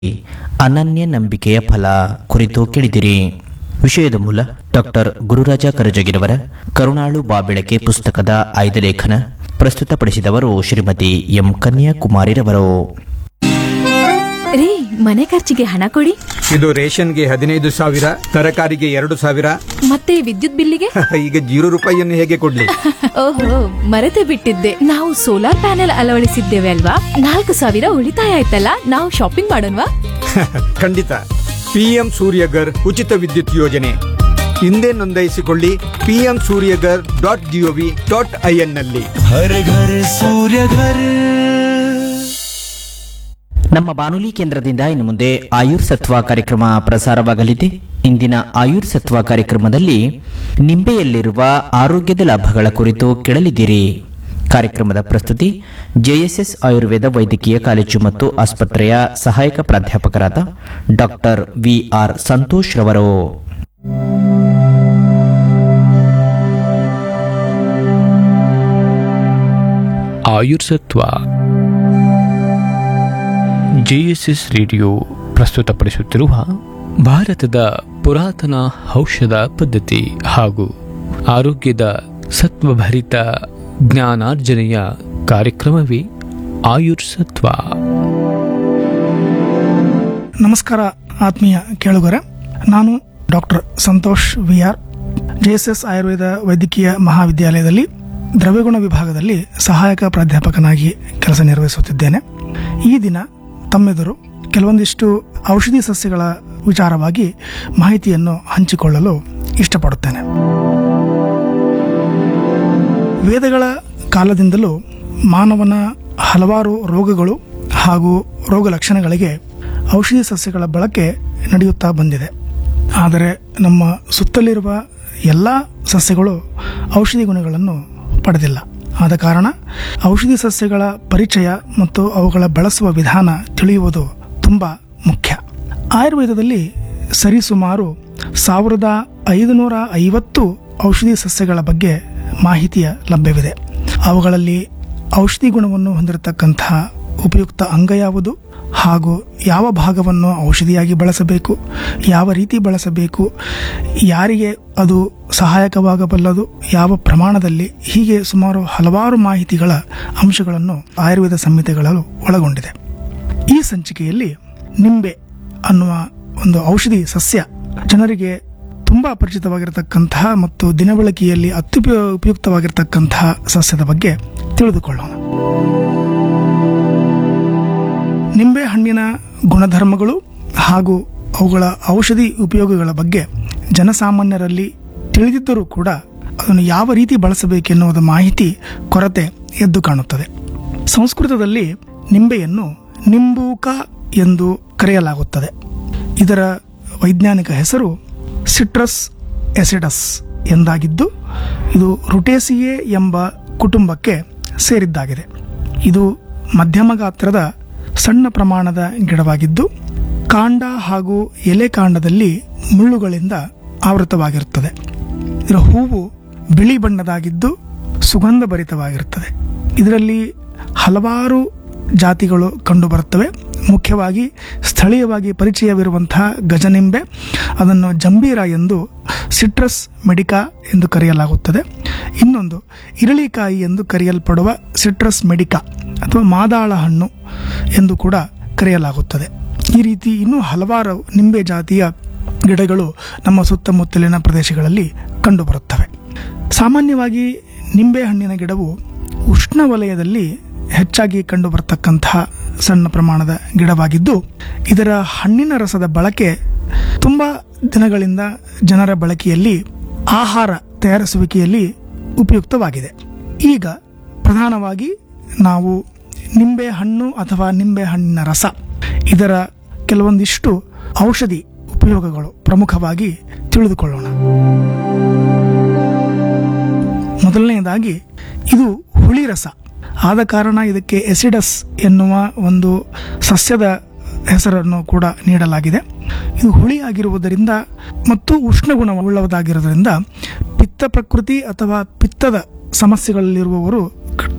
ಅನನ್ಯ ನಂಬಿಕೆಯ ಫಲ ಕುರಿತು ಕೇಳಿದಿರಿ ವಿಷಯದ ಮೂಲ ಡಾಕ್ಟರ್ ಗುರುರಾಜ ಕರಜಗಿರವರ ಕರುಣಾಳು ಬಾಬೆಳಕೆ ಪುಸ್ತಕದ ಆಯ್ದ ಲೇಖನ ಪ್ರಸ್ತುತಪಡಿಸಿದವರು ಶ್ರೀಮತಿ ಎಂ ಕನ್ಯಾಕುಮಾರಿರವರು ರೀ ಮನೆ ಖರ್ಚಿಗೆ ಹಣ ಕೊಡಿ ಇದು ರೇಷನ್ಗೆ ಹದಿನೈದು ಸಾವಿರ ತರಕಾರಿಗೆ ಎರಡು ಸಾವಿರ ಮತ್ತೆ ವಿದ್ಯುತ್ ಬಿಲ್ಲಿಗೆ ಈಗ ಜೀರೋ ರೂಪಾಯಿಯನ್ನು ಹೇಗೆ ಕೊಡ್ಲಿ ಓಹೋ ಮರೆತೇ ಬಿಟ್ಟಿದ್ದೆ ನಾವು ಸೋಲಾರ್ ಪ್ಯಾನೆಲ್ ಅಳವಡಿಸಿದ್ದೇವೆ ಅಲ್ವಾ ನಾಲ್ಕು ಸಾವಿರ ಉಳಿತಾಯ ಆಯ್ತಲ್ಲ ನಾವು ಶಾಪಿಂಗ್ ಮಾಡೋಣವಾ ಖಂಡಿತ ಪಿಎಂ ಸೂರ್ಯಗರ್ ಉಚಿತ ವಿದ್ಯುತ್ ಯೋಜನೆ ಹಿಂದೆ ನೋಂದಾಯಿಸಿಕೊಳ್ಳಿ PM Suryaghar dot GOV dot IN ನಲ್ಲಿ हर घर सूर्य घर ನಮ್ಮ ಬಾನುಲಿ ಕೇಂದ್ರದಿಂದ ಇನ್ನು ಮುಂದೆ ಆಯುರ್ ಸತ್ವ ಕಾರ್ಯಕ್ರಮ ಪ್ರಸಾರವಾಗಲಿದೆ ಇಂದಿನ ಆಯುರ್ ಸತ್ವ ಕಾರ್ಯಕ್ರಮದಲ್ಲಿ ನಿಂಬೆಯಲ್ಲಿರುವ ಆರೋಗ್ಯದ ಲಾಭಗಳ ಕುರಿತು ಕೇಳಲಿದ್ದೀರಿ ಕಾರ್ಯಕ್ರಮದ ಪ್ರಸ್ತುತಿ ಜೆಎಸ್ಎಸ್ ಆಯುರ್ವೇದ ವೈದ್ಯಕೀಯ ಕಾಲೇಜು ಮತ್ತು ಆಸ್ಪತ್ರೆಯ ಸಹಾಯಕ ಪ್ರಾಧ್ಯಾಪಕರಾದ ಡಾಕ್ಟರ್ ವಿಆರ್ ಸಂತೋಷ್ ರವರು ಆಯುರ್ಸತ್ವ ಜೆಎಸ್ಎಸ್ ರೇಡಿಯೋ ಪ್ರಸ್ತುತಪಡಿಸುತ್ತಿರುವ ಭಾರತದ ಪುರಾತನ ಔಷಧ ಪದ್ಧತಿ ಹಾಗೂ ಆರೋಗ್ಯದ ಸತ್ವಭರಿತ ಜ್ಞಾನಾರ್ಜನೆಯ ಕಾರ್ಯಕ್ರಮವೇ ಆಯುರ್ಸತ್ವ ನಮಸ್ಕಾರ ಆತ್ಮೀಯ ಕೇಳುಗರೆ ನಾನು doctor Santosh V R JSS Ayurveda ವೈದ್ಯಕೀಯ ಮಹಾವಿದ್ಯಾಲಯದಲ್ಲಿ ದ್ರವ್ಯಗುಣ ವಿಭಾಗದಲ್ಲಿ ಸಹಾಯಕ ಪ್ರಾಧ್ಯಾಪಕನಾಗಿ ಕೆಲಸ ನಿರ್ವಹಿಸುತ್ತಿದ್ದೇನೆ ಈ ದಿನ ತಮ್ಮೆದುರು ಕೆಲವೊಂದಿಷ್ಟು ಔಷಧಿ ಸಸ್ಯಗಳ ವಿಚಾರವಾಗಿ ಮಾಹಿತಿಯನ್ನು ಹಂಚಿಕೊಳ್ಳಲು ಇಷ್ಟಪಡುತ್ತೇನೆ ವೇದಗಳ ಕಾಲದಿಂದಲೂ ಮಾನವನ ಹಲವಾರು ರೋಗಗಳು ಹಾಗೂ ರೋಗ ಲಕ್ಷಣಗಳಿಗೆ ಔಷಧಿ ಸಸ್ಯಗಳ ಬಳಕೆ ನಡೆಯುತ್ತಾ ಬಂದಿದೆ ಆದರೆ ನಮ್ಮ ಸುತ್ತಲಿರುವ ಎಲ್ಲ ಸಸ್ಯಗಳು ಔಷಧಿ ಗುಣಗಳನ್ನು ಪಡೆದಿಲ್ಲ ಆದ ಕಾರಣ ಔಷಧಿ ಸಸ್ಯಗಳ ಪರಿಚಯ ಮತ್ತು ಅವುಗಳ ಬಳಸುವ ವಿಧಾನ ತಿಳಿಯುವುದು ತುಂಬ ಮುಖ್ಯ ಆಯುರ್ವೇದದಲ್ಲಿ ಸರಿಸುಮಾರು ಸಾವಿರದ ಐದುನೂರ ಐವತ್ತು ಔಷಧಿ ಸಸ್ಯಗಳ ಬಗ್ಗೆ ಮಾಹಿತಿಯ ಲಭ್ಯವಿದೆ ಅವುಗಳಲ್ಲಿ ಔಷಧಿ ಗುಣವನ್ನು ಹೊಂದಿರತಕ್ಕಂತಹ ಉಪಯುಕ್ತ ಅಂಗ ಯಾವುದು ಹಾಗೂ ಯಾವ ಭಾಗವನ್ನು ಔಷಧಿಯಾಗಿ ಬಳಸಬೇಕು ಯಾವ ರೀತಿ ಬಳಸಬೇಕು ಯಾರಿಗೆ ಅದು ಸಹಾಯಕವಾಗಬಲ್ಲದು ಯಾವ ಪ್ರಮಾಣದಲ್ಲಿ ಹೀಗೆ ಸುಮಾರು ಹಲವಾರು ಮಾಹಿತಿಗಳ ಅಂಶಗಳನ್ನು ಆಯುರ್ವೇದ ಸಂಹಿತೆಗಳಲ್ಲೂ ಒಳಗೊಂಡಿದೆ ಈ ಸಂಚಿಕೆಯಲ್ಲಿ ನಿಂಬೆ ಅನ್ನುವ ಒಂದು ಔಷಧಿ ಸಸ್ಯ ಜನರಿಗೆ ತುಂಬಾ ಪರಿಚಿತವಾಗಿರತಕ್ಕಂತಹ ಮತ್ತು ದಿನಬಳಕೆಯಲ್ಲಿ ಅತ್ಯುಪಯೋ ಉಪಯುಕ್ತವಾಗಿರತಕ್ಕಂತಹ ಸಸ್ಯದ ಬಗ್ಗೆ ತಿಳಿದುಕೊಳ್ಳೋಣ ನಿಂಬೆ ಹಣ್ಣಿನ ಗುಣಧರ್ಮಗಳು ಹಾಗೂ ಅವುಗಳ ಔಷಧಿ ಉಪಯೋಗಗಳ ಬಗ್ಗೆ ಜನಸಾಮಾನ್ಯರಲ್ಲಿ ತಿಳಿದಿದ್ದರೂ ಕೂಡ ಅದನ್ನು ಯಾವ ರೀತಿ ಬಳಸಬೇಕೆನ್ನುವುದ ಮಾಹಿತಿ ಕೊರತೆ ಎದ್ದು ಕಾಣುತ್ತದೆ ಸಂಸ್ಕೃತದಲ್ಲಿ ನಿಂಬೆಯನ್ನು ನಿಂಬೂಕ ಎಂದು ಕರೆಯಲಾಗುತ್ತದೆ ಇದರ ವೈಜ್ಞಾನಿಕ ಹೆಸರು ಸಿಟ್ರಸ್ ಎಸಿಡಸ್ ಎಂದಾಗಿದ್ದು ಇದು ರುಟೇಸಿಯೇ ಎಂಬ ಕುಟುಂಬಕ್ಕೆ ಸೇರಿದ್ದಾಗಿದೆ ಇದು ಮಧ್ಯಮ ಗಾತ್ರದ ಸಣ್ಣ ಪ್ರಮಾಣದ ಗಿಡವಾಗಿದ್ದು ಕಾಂಡ ಹಾಗೂ ಎಲೆ ಕಾಂಡದಲ್ಲಿ ಮುಳ್ಳುಗಳಿಂದ ಆವೃತವಾಗಿರುತ್ತದೆ ಇದರ ಹೂವು ಬಿಳಿ ಬಣ್ಣದಾಗಿದ್ದು ಸುಗಂಧಭರಿತವಾಗಿರುತ್ತದೆ ಇದರಲ್ಲಿ ಹಲವಾರು ಜಾತಿಗಳು ಕಂಡುಬರುತ್ತವೆ ಮುಖ್ಯವಾಗಿ ಸ್ಥಳೀಯವಾಗಿ ಪರಿಚಯವಿರುವಂತಹ ಗಜನಿಂಬೆ ಅದನ್ನು ಜಂಬೀರ ಎಂದು ಸಿಟ್ರಸ್ ಮೆಡಿಕಾ ಎಂದು ಕರೆಯಲಾಗುತ್ತದೆ ಇನ್ನೊಂದು ಇರಳಿಕಾಯಿ ಎಂದು ಕರೆಯಲ್ಪಡುವ ಸಿಟ್ರಸ್ ಮೆಡಿಕಾ ಅಥವಾ ಮಾದಾಳ ಹಣ್ಣು ಎಂದು ಕೂಡ ಕರೆಯಲಾಗುತ್ತದೆ ಈ ರೀತಿ ಇನ್ನೂ ಹಲವಾರು ನಿಂಬೆ ಜಾತಿಯ ಗಿಡಗಳು ನಮ್ಮ ಸುತ್ತಮುತ್ತಲಿನ ಪ್ರದೇಶಗಳಲ್ಲಿ ಕಂಡುಬರುತ್ತವೆ ಸಾಮಾನ್ಯವಾಗಿ ನಿಂಬೆ ಹಣ್ಣಿನ ಗಿಡವು ಉಷ್ಣವಲಯದಲ್ಲಿ ಹೆಚ್ಚಾಗಿ ಕಂಡುಬರತಕ್ಕಂತಹ ಸಣ್ಣ ಪ್ರಮಾಣದ ಗಿಡವಾಗಿದ್ದು ಇದರ ಹಣ್ಣಿನ ರಸದ ಬಳಕೆ ತುಂಬ ದಿನಗಳಿಂದ ಜನರ ಬಳಕೆಯಲ್ಲಿ ಆಹಾರ ತಯಾರಿಸುವಿಕೆಯಲ್ಲಿ ಉಪಯುಕ್ತವಾಗಿದೆ ಈಗ ಪ್ರಧಾನವಾಗಿ ನಾವು ನಿಂಬೆ ಹಣ್ಣು ಅಥವಾ ನಿಂಬೆ ಹಣ್ಣಿನ ರಸ ಇದರ ಕೆಲವೊಂದಿಷ್ಟು ಔಷಧಿ ಉಪಯೋಗಗಳು ಪ್ರಮುಖವಾಗಿ ತಿಳಿದುಕೊಳ್ಳೋಣ ಮೊದಲನೆಯದಾಗಿ ಇದು ಹುಳಿ ರಸ ಆದ ಕಾರಣ ಇದಕ್ಕೆ ಎಸಿಡಸ್ ಎನ್ನುವ ಒಂದು ಸಸ್ಯದ ಹೆಸರನ್ನು ಕೂಡ ನೀಡಲಾಗಿದೆ ಇದು ಹುಳಿ ಆಗಿರುವುದರಿಂದ ಮತ್ತು ಉಷ್ಣಗುಣವುಳ್ಳದಾಗಿರುವುದರಿಂದ ಪಿತ್ತ ಪ್ರಕೃತಿ ಅಥವಾ ಪಿತ್ತದ ಸಮಸ್ಯೆಗಳಲ್ಲಿರುವವರು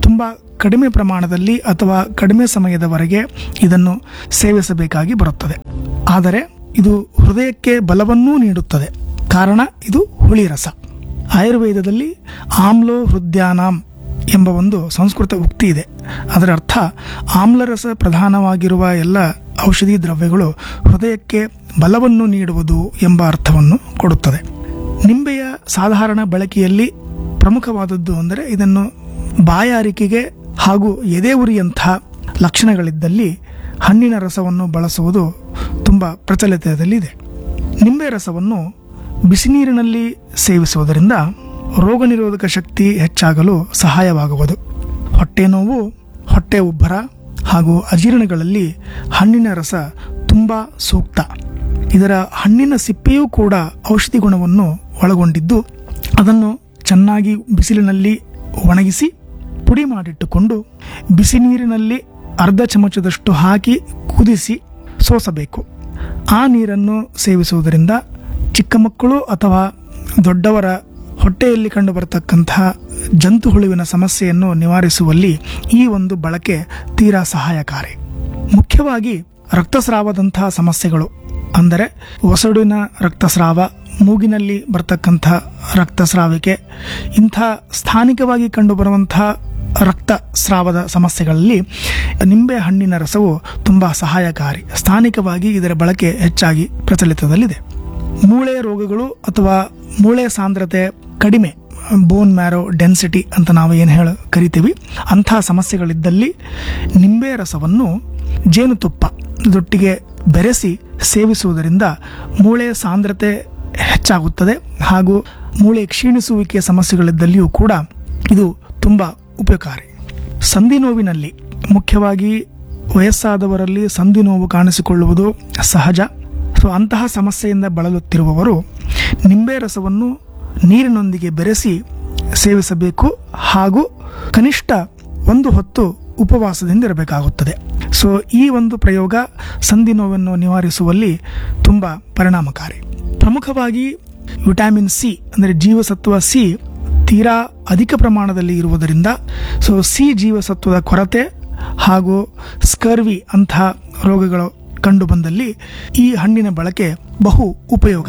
ತುಂಬ ಕಡಿಮೆ ಪ್ರಮಾಣದಲ್ಲಿ ಅಥವಾ ಕಡಿಮೆ ಸಮಯದವರೆಗೆ ಇದನ್ನು ಸೇವಿಸಬೇಕಾಗಿ ಬರುತ್ತದೆ ಆದರೆ ಇದು ಹೃದಯಕ್ಕೆ ಬಲವನ್ನೂ ನೀಡುತ್ತದೆ ಕಾರಣ ಇದು ಹುಳಿ ರಸ ಆಯುರ್ವೇದದಲ್ಲಿ ಆಮ್ಲೋ ಹೃದಯಾನಾಂ ಎಂಬ ಒಂದು ಸಂಸ್ಕೃತ ಉಕ್ತಿ ಇದೆ ಅದರ ಅರ್ಥ ಆಮ್ಲರಸ ಪ್ರಧಾನವಾಗಿರುವ ಎಲ್ಲ ಔಷಧಿ ದ್ರವ್ಯಗಳು ಹೃದಯಕ್ಕೆ ಬಲವನ್ನು ನೀಡುವುದು ಎಂಬ ಅರ್ಥವನ್ನು ಕೊಡುತ್ತದೆ ನಿಂಬೆಯ ಸಾಧಾರಣ ಬಳಕೆಯಲ್ಲಿ ಪ್ರಮುಖವಾದದ್ದು ಅಂದರೆ ಇದನ್ನು ಬಾಯಾರಿಕೆಗೆ ಹಾಗೂ ಎದೆ ಉರಿಯಂಥ ಲಕ್ಷಣಗಳಿದ್ದಲ್ಲಿ ಹಣ್ಣಿನ ರಸವನ್ನು ಬಳಸುವುದು ತುಂಬ ಪ್ರಚಲಿತದಲ್ಲಿದೆ ನಿಂಬೆ ರಸವನ್ನು ಬಿಸಿನೀರಿನಲ್ಲಿ ಸೇವಿಸುವುದರಿಂದ ರೋಗ ನಿರೋಧಕ ಶಕ್ತಿ ಹೆಚ್ಚಾಗಲು ಸಹಾಯವಾಗುವುದು ಹೊಟ್ಟೆ ನೋವು ಹೊಟ್ಟೆ ಉಬ್ಬರ ಹಾಗೂ ಅಜೀರ್ಣಗಳಲ್ಲಿ ಹಣ್ಣಿನ ರಸ ತುಂಬ ಸೂಕ್ತ ಇದರ ಹಣ್ಣಿನ ಸಿಪ್ಪೆಯೂ ಕೂಡ ಔಷಧಿ ಗುಣವನ್ನು ಒಳಗೊಂಡಿದ್ದು ಅದನ್ನು ಚೆನ್ನಾಗಿ ಬಿಸಿಲಿನಲ್ಲಿ ಒಣಗಿಸಿ ಪುಡಿ ಮಾಡಿಟ್ಟುಕೊಂಡು ಬಿಸಿ ನೀರಿನಲ್ಲಿ ಅರ್ಧ ಚಮಚದಷ್ಟು ಹಾಕಿ ಕುದಿಸಿ ಸೋಸಬೇಕು ಆ ನೀರನ್ನು ಸೇವಿಸುವುದರಿಂದ ಚಿಕ್ಕ ಮಕ್ಕಳು ಅಥವಾ ದೊಡ್ಡವರ ಹೊಟ್ಟೆಯಲ್ಲಿ ಕಂಡುಬರತಕ್ಕಂತಹ ಜಂತು ಹುಳುವಿನ ಸಮಸ್ಯೆಯನ್ನು ನಿವಾರಿಸುವಲ್ಲಿ ಈ ಒಂದು ಬಳಕೆ ತೀರಾ ಸಹಾಯಕಾರಿ ಮುಖ್ಯವಾಗಿ ರಕ್ತಸ್ರಾವದಂತಹ ಸಮಸ್ಯೆಗಳು ಅಂದರೆ ಒಸಡಿನ ರಕ್ತಸ್ರಾವ ಮೂಗಿನಲ್ಲಿ ಬರ್ತಕ್ಕಂಥ ರಕ್ತಸ್ರಾವಿಕೆ ಇಂಥ ಸ್ಥಾನಿಕವಾಗಿ ಕಂಡುಬರುವಂತಹ ರಕ್ತಸ್ರಾವದ ಸಮಸ್ಯೆಗಳಲ್ಲಿ ನಿಂಬೆ ಹಣ್ಣಿನ ರಸವು ತುಂಬ ಸಹಾಯಕಾರಿ ಸ್ಥಾನಿಕವಾಗಿ ಇದರ ಬಳಕೆ ಹೆಚ್ಚಾಗಿ ಪ್ರಚಲಿತದಲ್ಲಿದೆ ಮೂಳೆ ರೋಗಗಳು ಅಥವಾ ಮೂಳೆ ಸಾಂದ್ರತೆ ಕಡಿಮೆ ಬೋನ್ ಮ್ಯಾರೋ ಡೆನ್ಸಿಟಿ ಅಂತ ನಾವು ಏನು ಹೇಳ ಕರಿತೀವಿ ಅಂಥ ಸಮಸ್ಯೆಗಳಿದ್ದಲ್ಲಿ ನಿಂಬೆ ರಸವನ್ನು ಜೇನುತುಪ್ಪ ದೊಟ್ಟಿಗೆ ಬೆರೆಸಿ ಸೇವಿಸುವುದರಿಂದ ಮೂಳೆ ಸಾಂದ್ರತೆ ಹೆಚ್ಚಾಗುತ್ತದೆ ಹಾಗೂ ಮೂಳೆ ಕ್ಷೀಣಿಸುವಿಕೆಯ ಸಮಸ್ಯೆಗಳಿದ್ದಲ್ಲಿಯೂ ಕೂಡ ಇದು ತುಂಬ ಉಪಕಾರಿ ಸಂಧಿ ನೋವಿನಲ್ಲಿ ಮುಖ್ಯವಾಗಿ ವಯಸ್ಸಾದವರಲ್ಲಿ ಸಂಧಿ ನೋವು ಕಾಣಿಸಿಕೊಳ್ಳುವುದು ಸಹಜ ಸೊ ಅಂತಹ ಸಮಸ್ಯೆಯಿಂದ ಬಳಲುತ್ತಿರುವವರು ನಿಂಬೆ ರಸವನ್ನು ನೀರಿನೊಂದಿಗೆ ಬೆರೆಸಿ ಸೇವಿಸಬೇಕು ಹಾಗೂ ಕನಿಷ್ಠ ಒಂದು ಹೊತ್ತು ಉಪವಾಸದಿಂದ ಇರಬೇಕಾಗುತ್ತದೆ ಸೊ ಈ ಒಂದು ಪ್ರಯೋಗ ಸಂಧಿ ನೋವನ್ನು ನಿವಾರಿಸುವಲ್ಲಿ ತುಂಬ ಪರಿಣಾಮಕಾರಿ ಪ್ರಮುಖವಾಗಿ ವಿಟಮಿನ್ ಸಿ ಅಂದರೆ ಜೀವಸತ್ವ ಸಿ ತೀರಾ ಅಧಿಕ ಪ್ರಮಾಣದಲ್ಲಿ ಇರುವುದರಿಂದ ಸೊ ಸಿ ಜೀವಸತ್ವದ ಕೊರತೆ ಹಾಗೂ ಸ್ಕರ್ವಿ ಅಂಥ ರೋಗಗಳು ಕಂಡುಬಂದಲ್ಲಿ ಈ ಹಣ್ಣಿನ ಬಳಕೆ ಬಹು ಉಪಯೋಗ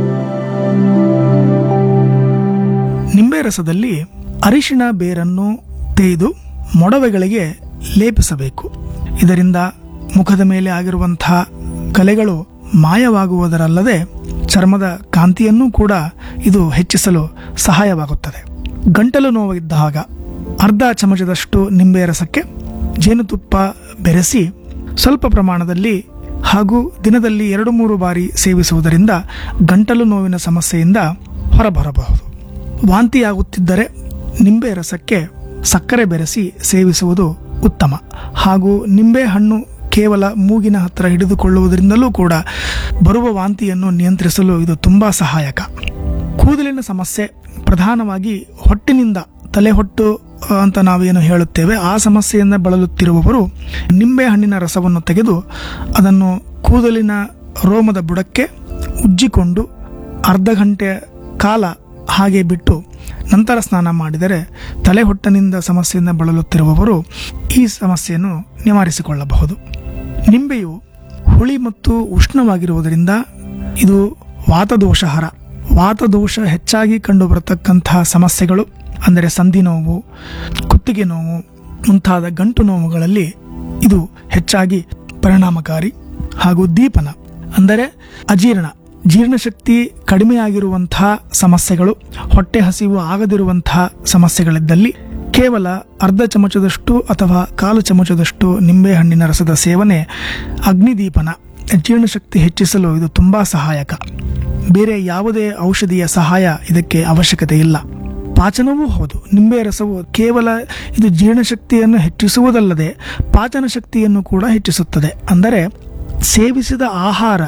ನಿಂಬೆ ರಸದಲ್ಲಿ ಅರಿಶಿಣ ಬೇರನ್ನು ತೆಗೆದು ಮೊಡವೆಗಳಿಗೆ ಲೇಪಿಸಬೇಕು ಇದರಿಂದ ಮುಖದ ಮೇಲೆ ಆಗಿರುವಂತಹ ಕಲೆಗಳು ಮಾಯವಾಗುವುದರಲ್ಲದೆ ಚರ್ಮದ ಕಾಂತಿಯನ್ನೂ ಕೂಡ ಇದು ಹೆಚ್ಚಿಸಲು ಸಹಾಯವಾಗುತ್ತದೆ ಗಂಟಲು ನೋವು ಇದ್ದಾಗ ಅರ್ಧ ಚಮಚದಷ್ಟು ನಿಂಬೆ ರಸಕ್ಕೆ ಜೇನುತುಪ್ಪ ಬೆರೆಸಿ ಸ್ವಲ್ಪ ಪ್ರಮಾಣದಲ್ಲಿ ಹಾಗೂ ದಿನದಲ್ಲಿ ಎರಡು ಮೂರು ಬಾರಿ ಸೇವಿಸುವುದರಿಂದ ಗಂಟಲು ನೋವಿನ ಸಮಸ್ಯೆಯಿಂದ ಹೊರಬರಬಹುದು ವಾಂತಿಯಾಗುತ್ತಿದ್ದರೆ ನಿಂಬೆ ರಸಕ್ಕೆ ಸಕ್ಕರೆ ಬೆರೆಸಿ ಸೇವಿಸುವುದು ಉತ್ತಮ ಹಾಗೂ ನಿಂಬೆ ಹಣ್ಣು ಕೇವಲ ಮೂಗಿನ ಹತ್ತಿರ ಹಿಡಿದುಕೊಳ್ಳುವುದರಿಂದಲೂ ಕೂಡ ಬರುವ ವಾಂತಿಯನ್ನು ನಿಯಂತ್ರಿಸಲು ಇದು ತುಂಬ ಸಹಾಯಕ ಕೂದಲಿನ ಸಮಸ್ಯೆ ಪ್ರಧಾನವಾಗಿ ಹೊಟ್ಟಿನಿಂದ ತಲೆಹೊಟ್ಟು ಆ, ಅಂತ ನಾವೇನು ಹೇಳುತ್ತೇವೆ ಆ ಸಮಸ್ಯೆಯಿಂದ ಬಳಲುತ್ತಿರುವವರು ನಿಂಬೆ ಹಣ್ಣಿನ ರಸವನ್ನು ತೆಗೆದು ಅದನ್ನು ಕೂದಲಿನ ರೋಮದ ಬುಡಕ್ಕೆ ಉಜ್ಜಿಕೊಂಡು ಅರ್ಧ ಗಂಟೆ ಕಾಲ ಹಾಗೆ ಬಿಟ್ಟು ನಂತರ ಸ್ನಾನ ಮಾಡಿದರೆ ತಲೆಹೊಟ್ಟನಿಂದ ಸಮಸ್ಯೆಯಿಂದ ಬಳಲುತ್ತಿರುವವರು ಈ ಸಮಸ್ಯೆಯನ್ನು ನಿವಾರಿಸಿಕೊಳ್ಳಬಹುದು ನಿಂಬೆಯು ಹುಳಿ ಮತ್ತು ಉಷ್ಣವಾಗಿರುವುದರಿಂದ ಇದು ವಾತದೋಷಹರ ವಾತದೋಷ ಹೆಚ್ಚಾಗಿ ಕಂಡುಬರತಕ್ಕಂತಹ ಸಮಸ್ಯೆಗಳು ಅಂದರೆ ಸಂಧಿ ನೋವು ಕುತ್ತಿಗೆ ನೋವು ಮುಂತಾದ ಗಂಟು ನೋವುಗಳಲ್ಲಿ ಇದು ಹೆಚ್ಚಾಗಿ ಪರಿಣಾಮಕಾರಿ ಹಾಗೂ ದೀಪನ ಅಂದರೆ ಅಜೀರ್ಣ ಜೀರ್ಣಶಕ್ತಿ ಕಡಿಮೆಯಾಗಿರುವಂತಹ ಸಮಸ್ಯೆಗಳು ಹೊಟ್ಟೆ ಹಸಿವು ಆಗದಿರುವಂತಹ ಸಮಸ್ಯೆಗಳಿದ್ದಲ್ಲಿ ಕೇವಲ ಅರ್ಧ ಚಮಚದಷ್ಟು ಅಥವಾ ಕಾಲು ಚಮಚದಷ್ಟು ನಿಂಬೆಹಣ್ಣಿನ ರಸದ ಸೇವನೆ ಅಗ್ನಿದೀಪನ ಜೀರ್ಣಶಕ್ತಿ ಹೆಚ್ಚಿಸಲು ಇದು ತುಂಬಾ ಸಹಾಯಕ ಬೇರೆ ಯಾವುದೇ ಔಷಧಿಯ ಸಹಾಯ ಇದಕ್ಕೆ ಅವಶ್ಯಕತೆ ಇಲ್ಲ ಪಾಚನವೂ ಹೌದು ನಿಂಬೆ ರಸವು ಕೇವಲ ಇದು ಜೀರ್ಣಶಕ್ತಿಯನ್ನು ಹೆಚ್ಚಿಸುವುದಲ್ಲದೆ ಪಾಚನ ಶಕ್ತಿಯನ್ನು ಕೂಡ ಹೆಚ್ಚಿಸುತ್ತದೆ ಅಂದರೆ ಸೇವಿಸಿದ ಆಹಾರ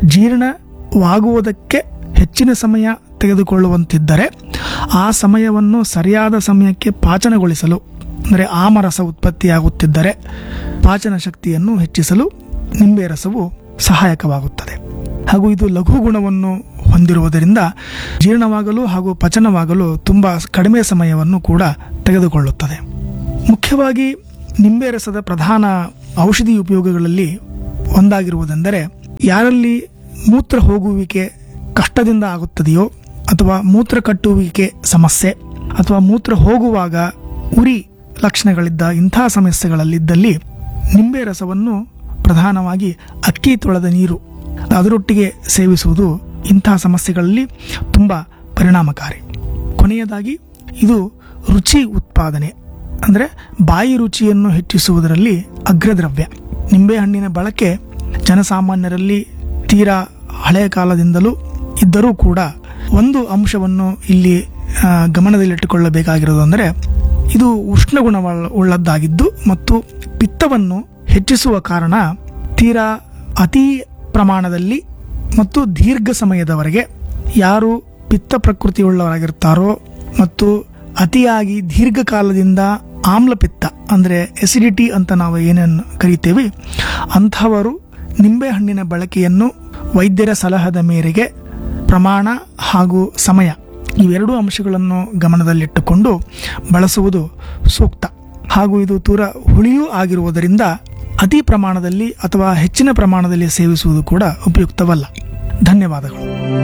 ಜೀರ್ಣವಾಗುವುದಕ್ಕೆ ಹೆಚ್ಚಿನ ಸಮಯ ತೆಗೆದುಕೊಳ್ಳುವಂತಿದ್ದರೆ ಆ ಸಮಯವನ್ನು ಸರಿಯಾದ ಸಮಯಕ್ಕೆ ಪಾಚನಗೊಳಿಸಲು ಅಂದರೆ ಆಮರಸ ಉತ್ಪತ್ತಿಯಾಗುತ್ತಿದ್ದರೆ ಪಾಚನ ಶಕ್ತಿಯನ್ನು ಹೆಚ್ಚಿಸಲು ನಿಂಬೆ ರಸವು ಸಹಾಯಕವಾಗುತ್ತದೆ ಹಾಗೂ ಇದು ಲಘು ಗುಣವನ್ನು ಹೊಂದಿರುವುದರಿಂದ ಜೀರ್ಣವಾಗಲು ಹಾಗೂ ಪಚನವಾಗಲು ತುಂಬ ಕಡಿಮೆ ಸಮಯವನ್ನು ಕೂಡ ತೆಗೆದುಕೊಳ್ಳುತ್ತದೆ ಮುಖ್ಯವಾಗಿ ನಿಂಬೆ ರಸದ ಪ್ರಧಾನ ಔಷಧಿ ಉಪಯೋಗಗಳಲ್ಲಿ ಒಂದಾಗಿರುವುದೆಂದರೆ ಯಾರಲ್ಲಿ ಮೂತ್ರ ಹೋಗುವಿಕೆ ಕಷ್ಟದಿಂದ ಆಗುತ್ತದೆಯೋ ಅಥವಾ ಮೂತ್ರ ಕಟ್ಟುವಿಕೆ ಸಮಸ್ಯೆ ಅಥವಾ ಮೂತ್ರ ಹೋಗುವಾಗ ಉರಿ ಲಕ್ಷಣಗಳಿದ್ದ ಇಂಥ ಸಮಸ್ಯೆಗಳಲ್ಲಿದ್ದಲ್ಲಿ ನಿಂಬೆ ರಸವನ್ನು ಪ್ರಧಾನವಾಗಿ ಅಕ್ಕಿ ತೊಳೆದ ನೀರು ಅದರೊಟ್ಟಿಗೆ ಸೇವಿಸುವುದು ಇಂತಹ ಸಮಸ್ಯೆಗಳಲ್ಲಿ ತುಂಬ ಪರಿಣಾಮಕಾರಿ ಕೊನೆಯದಾಗಿ ಇದು ರುಚಿ ಉತ್ಪಾದನೆ ಅಂದರೆ ಬಾಯಿ ರುಚಿಯನ್ನು ಹೆಚ್ಚಿಸುವುದರಲ್ಲಿ ಅಗ್ರದ್ರವ್ಯ ನಿಂಬೆಹಣ್ಣಿನ ಬಳಕೆ ಜನಸಾಮಾನ್ಯರಲ್ಲಿ ತೀರಾ ಹಳೆಯ ಕಾಲದಿಂದಲೂ ಇದ್ದರೂ ಕೂಡ ಒಂದು ಅಂಶವನ್ನು ಇಲ್ಲಿ ಆ, ಗಮನದಲ್ಲಿಟ್ಟುಕೊಳ್ಳಬೇಕಾಗಿರೋದು ಅಂದರೆ ಇದು ಉಷ್ಣಗುಣ ಉಳ್ಳದ್ದಾಗಿದ್ದು ಮತ್ತು ಪಿತ್ತವನ್ನು ಹೆಚ್ಚಿಸುವ ಕಾರಣ ತೀರಾ ಅತಿ ಪ್ರಮಾಣದಲ್ಲಿ ಮತ್ತು ದೀರ್ಘ ಸಮಯದವರೆಗೆ ಯಾರು ಪಿತ್ತ ಪ್ರಕೃತಿಯುಳ್ಳವರಾಗಿರ್ತಾರೋ ಮತ್ತು ಅತಿಯಾಗಿ ದೀರ್ಘಕಾಲದಿಂದ ಆಮ್ಲಪಿತ್ತ ಅಂದರೆ ಎಸಿಡಿಟಿ ಅಂತ ನಾವು ಏನೇನು ಕರಿತೇವೆ ಅಂಥವರು ನಿಂಬೆಹಣ್ಣಿನ ಬಳಕೆಯನ್ನು ವೈದ್ಯರ ಸಲಹದ ಮೇರೆಗೆ ಪ್ರಮಾಣ ಹಾಗೂ ಸಮಯ ಇವೆರಡೂ ಅಂಶಗಳನ್ನು ಗಮನದಲ್ಲಿಟ್ಟುಕೊಂಡು ಬಳಸುವುದು ಸೂಕ್ತ ಹಾಗೂ ಇದು ತೀರ ಹುಳಿಯೂ ಆಗಿರುವುದರಿಂದ ಅತಿ ಪ್ರಮಾಣದಲ್ಲಿ ಅಥವಾ ಹೆಚ್ಚಿನ ಪ್ರಮಾಣದಲ್ಲಿ ಸೇವಿಸುವುದು ಕೂಡ ಉಪಯುಕ್ತವಲ್ಲ ಧನ್ಯವಾದಗಳು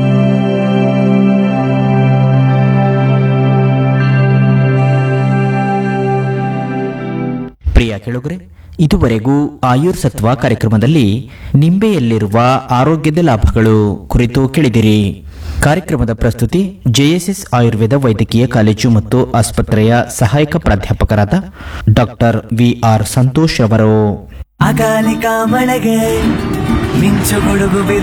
ಪ್ರಿಯ ಕೆಳುಗರೆ ಇದುವರೆಗೂ ಆಯುರ್ ಸತ್ವ ಕಾರ್ಯಕ್ರಮದಲ್ಲಿ ನಿಂಬೆಯಲ್ಲಿರುವ ಆರೋಗ್ಯದ ಲಾಭಗಳು ಕುರಿತು ಕೇಳಿದಿರಿ ಕಾರ್ಯಕ್ರಮದ ಪ್ರಸ್ತುತಿ ಜೆಎಸ್ಎಸ್ ಆಯುರ್ವೇದ ವೈದ್ಯಕೀಯ ಕಾಲೇಜು ಮತ್ತು ಆಸ್ಪತ್ರೆಯ ಸಹಾಯಕ ಪ್ರಾಧ್ಯಾಪಕರಾದ ಡಾಕ್ಟರ್ ವಿಆರ್ ಸಂತೋಷ್ ಅವರು ಅಕಾಲಿಕ ಮಳೆಗೆ ಮಿಂಚು ಗುಡುಗು ಬಿರು